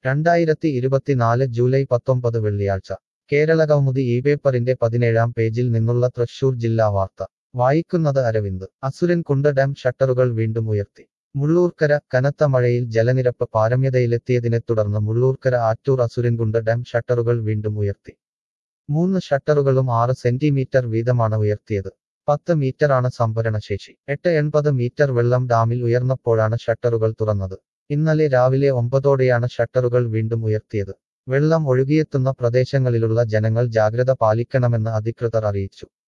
രണ്ടായിരത്തി ഇരുപത്തിനാല് ജൂലൈ പത്തൊമ്പത് വെള്ളിയാഴ്ച കേരളകൗമുദി ഈ പേപ്പറിന്റെ പതിനേഴാം പേജിൽ നിന്നുള്ള തൃശൂർ ജില്ലാ വാർത്ത വായിക്കുന്നത് അരവിന്ദ് അസുരൻകുണ്ട് ഡാം ഷട്ടറുകൾ വീണ്ടും ഉയർത്തി മുള്ളൂർക്കര കനത്ത മഴയിൽ ജലനിരപ്പ് പാരമ്യതയിലെത്തിയതിനെ തുടർന്ന് മുള്ളൂർക്കര ആറ്റൂർ അസുരൻകുണ്ട് ഡാം ഷട്ടറുകൾ വീണ്ടും ഉയർത്തി മൂന്ന് ഷട്ടറുകളും ആറ് സെന്റിമീറ്റർ വീതമാണ് ഉയർത്തിയത് പത്ത് മീറ്ററാണ് സംഭരണശേഷി എട്ട് എൺപത് മീറ്റർ വെള്ളം ഡാമിൽ ഉയർന്നപ്പോഴാണ് ഷട്ടറുകൾ തുറന്നത് ഇന്നലെ രാവിലെ ഒമ്പതോടെയാണ് ഷട്ടറുകൾ വീണ്ടും ഉയർത്തിയത് വെള്ളം ഒഴുകിയെത്തുന്ന പ്രദേശങ്ങളിലുള്ള ജനങ്ങൾ ജാഗ്രത പാലിക്കണമെന്ന് അധികൃതർ അറിയിച്ചു